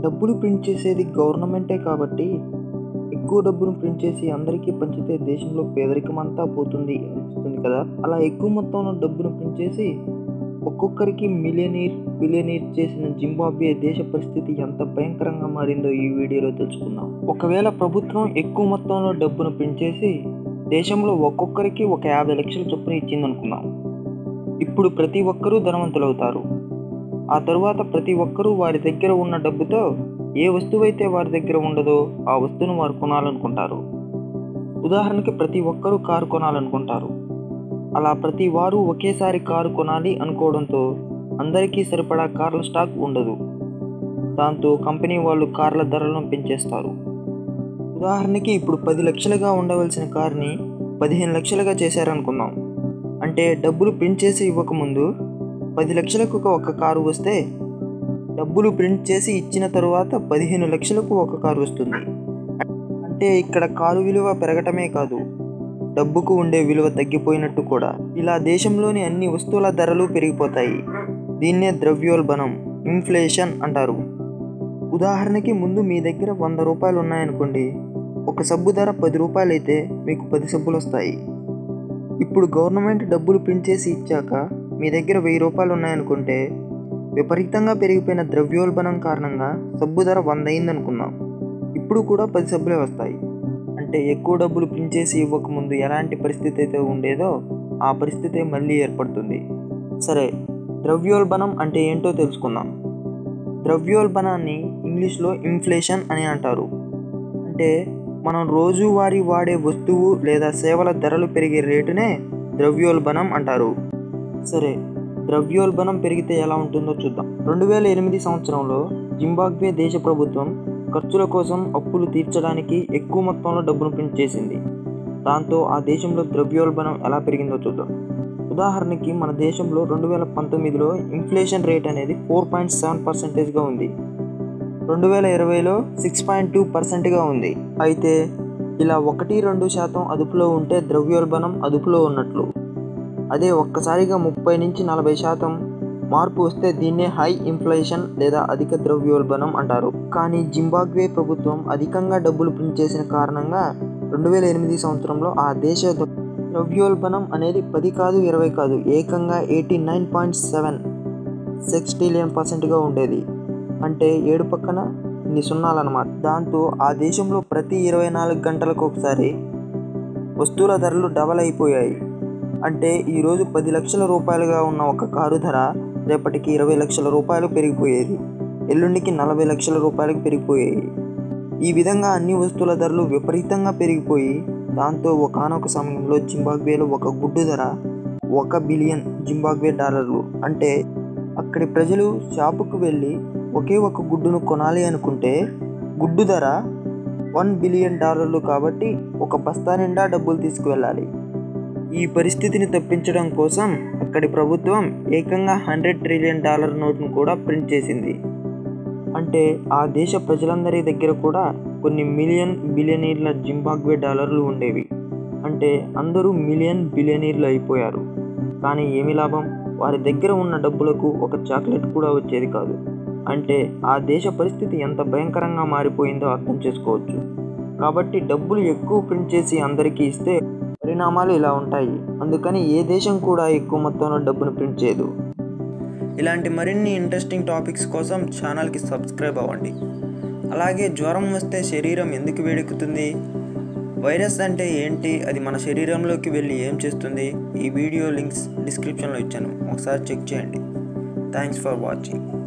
డబ్బులు ప్రింట్ చేసేది గవర్నమెంటే కాబట్టి ఎక్కువ డబ్బును ప్రింట్ చేసి అందరికీ పంచితే దేశంలో పేదరికం అంతా పోతుంది అనిపిస్తుంది కదా అలా ఎక్కువ మొత్తంలో డబ్బును ప్రింట్ చేసి ఒక్కొక్కరికి మిలియనీర్ బిలియనీర్ చేసిన జింబాబ్వే దేశ పరిస్థితి ఎంత భయంకరంగా మారిందో ఈ వీడియోలో తెలుసుకుందాం ఒకవేళ ప్రభుత్వం ఎక్కువ మొత్తంలో డబ్బును ప్రింట్ చేసి దేశంలో ఒక్కొక్కరికి ఒక యాభై లక్షల చొప్పున ఇచ్చిందనుకుందాం ఇప్పుడు ప్రతి ఒక్కరూ ధనవంతులవుతారు ఆ తరువాత ప్రతి ఒక్కరూ వారి దగ్గర ఉన్న డబ్బుతో ఏ వస్తువు అయితే వారి దగ్గర ఉండదో ఆ వస్తువును వారు కొనాలనుకుంటారు ఉదాహరణకి ప్రతి ఒక్కరూ కారు కొనాలనుకుంటారు అలా ప్రతి వారు ఒకేసారి కారు కొనాలి అనుకోవడంతో అందరికీ సరిపడా కార్ల స్టాక్ ఉండదు దాంతో కంపెనీ వాళ్ళు కార్ల ధరలను పెంచేస్తారు ఉదాహరణకి ఇప్పుడు పది లక్షలుగా ఉండవలసిన కార్ని పదిహేను లక్షలుగా చేశారనుకుందాం అంటే డబ్బులు ప్రింట్ చేసి ఇవ్వకముందు పది లక్షలకు ఒక కారు వస్తే డబ్బులు ప్రింట్ చేసి ఇచ్చిన తరువాత పదిహేను లక్షలకు ఒక కారు వస్తుంది అంటే ఇక్కడ కారు విలువ పెరగటమే కాదు డబ్బుకు ఉండే విలువ తగ్గిపోయినట్టు కూడా ఇలా దేశంలోని అన్ని వస్తువుల ధరలు పెరిగిపోతాయి దీన్నే ద్రవ్యోల్బణం ఇన్ఫ్లేషన్ అంటారు ఉదాహరణకి ముందు మీ దగ్గర వంద రూపాయలు ఉన్నాయనుకోండి ఒక సబ్బు ధర పది రూపాయలు అయితే మీకు పది సబ్బులు వస్తాయి ఇప్పుడు గవర్నమెంట్ డబ్బులు ప్రింట్ చేసి ఇచ్చాక మీ దగ్గర వెయ్యి రూపాయలు ఉన్నాయనుకుంటే విపరీతంగా పెరిగిపోయిన ద్రవ్యోల్బణం కారణంగా సబ్బు ధర వంద అయిందనుకుందాం ఇప్పుడు కూడా పది సబ్బులే వస్తాయి అంటే ఎక్కువ డబ్బులు ప్రింట్ చేసి ఇవ్వకముందు ఎలాంటి పరిస్థితి అయితే ఉండేదో ఆ పరిస్థితి మళ్ళీ ఏర్పడుతుంది సరే ద్రవ్యోల్బణం అంటే ఏంటో తెలుసుకుందాం ద్రవ్యోల్బణాన్ని ఇంగ్లీష్లో ఇన్ఫ్లేషన్ అని అంటారు అంటే మనం రోజువారీ వాడే వస్తువు లేదా సేవల ధరలు పెరిగే రేటునే ద్రవ్యోల్బణం అంటారు సరే ద్రవ్యోల్బణం పెరిగితే ఎలా ఉంటుందో చూద్దాం రెండు వేల ఎనిమిది సంవత్సరంలో జింబాబ్వే దేశ ప్రభుత్వం ఖర్చుల కోసం అప్పులు తీర్చడానికి ఎక్కువ మొత్తంలో డబ్బును ప్రింట్ చేసింది దాంతో ఆ దేశంలో ద్రవ్యోల్బణం ఎలా పెరిగిందో చూద్దాం ఉదాహరణకి మన దేశంలో రెండు వేల పంతొమ్మిదిలో ఇన్ఫ్లేషన్ రేట్ అనేది ఫోర్ పాయింట్ సెవెన్ పర్సెంటేజ్గా ఉంది రెండు వేల ఇరవైలో సిక్స్ పాయింట్ టూ పర్సెంట్గా ఉంది అయితే ఇలా ఒకటి రెండు శాతం అదుపులో ఉంటే ద్రవ్యోల్బణం అదుపులో ఉన్నట్లు అదే ఒక్కసారిగా ముప్పై నుంచి నలభై శాతం మార్పు వస్తే దీన్నే హై ఇన్ఫ్లేషన్ లేదా అధిక ద్రవ్యోల్బణం అంటారు కానీ జింబాబ్వే ప్రభుత్వం అధికంగా డబ్బులు ప్రింట్ చేసిన కారణంగా రెండు వేల ఎనిమిది సంవత్సరంలో ఆ దేశ ద్రవ్యోల్బణం అనేది పది కాదు ఇరవై కాదు ఏకంగా eighty nine point seven six trillion పర్సెంట్గా ఉండేది అంటే ఏడు పక్కన ఇన్ని సున్నాలన్నమాట దాంతో ఆ దేశంలో ప్రతి ఇరవై నాలుగు గంటలకు ఒకసారి వస్తువుల ధరలు డబల్ అయిపోయాయి అంటే ఈరోజు పది లక్షల రూపాయలుగా ఉన్న ఒక కారు ధర రేపటికి ఇరవై లక్షల రూపాయలు పెరిగిపోయేది ఎల్లుండికి నలభై లక్షల రూపాయలకు పెరిగిపోయాయి ఈ విధంగా అన్ని వస్తువుల ధరలు విపరీతంగా పెరిగిపోయి దాంతో ఒకనొక సమయంలో జింబాబ్వేలో ఒక గుడ్డు ధర ఒక బిలియన్ జింబాబ్వే డాలర్లు అంటే అక్కడి ప్రజలు షాపుకు వెళ్ళి ఒకే ఒక గుడ్డును కొనాలి అనుకుంటే గుడ్డు ధర వన్ బిలియన్ డాలర్లు కాబట్టి ఒక బస్తా నిండా డబ్బులు తీసుకువెళ్ళాలి ఈ పరిస్థితిని తప్పించడం కోసం అక్కడి ప్రభుత్వం ఏకంగా హండ్రెడ్ ట్రిలియన్ డాలర్ నోట్ను కూడా ప్రింట్ చేసింది అంటే ఆ దేశ ప్రజలందరి దగ్గర కూడా కొన్ని మిలియన్ బిలియనీర్ల జింబాబ్వే డాలర్లు ఉండేవి అంటే అందరూ మిలియన్ బిలియనీర్లు అయిపోయారు కానీ ఏమి లాభం వారి దగ్గర ఉన్న డబ్బులకు ఒక చాక్లెట్ కూడా వచ్చేది కాదు అంటే ఆ దేశ పరిస్థితి ఎంత భయంకరంగా మారిపోయిందో అర్థం చేసుకోవచ్చు కాబట్టి డబ్బులు ఎక్కువ ప్రింట్ చేసి అందరికీ ఇస్తే పరిణామాలు ఇలా ఉంటాయి అందుకని ఏ దేశం కూడా ఎక్కువ మొత్తంలో డబ్బును ప్రింట్ చేయదు ఇలాంటి మరిన్ని ఇంట్రెస్టింగ్ టాపిక్స్ కోసం ఛానల్కి సబ్స్క్రైబ్ అవ్వండి అలాగే జ్వరం వస్తే శరీరం ఎందుకు వేడెక్కుతుంది వైరస్ అంటే ఏంటి అది మన శరీరంలోకి వెళ్ళి ఏం చేస్తుంది ఈ వీడియో లింక్స్ డిస్క్రిప్షన్లో ఇచ్చాను ఒకసారి చెక్ చేయండి థ్యాంక్స్ ఫర్ వాచింగ్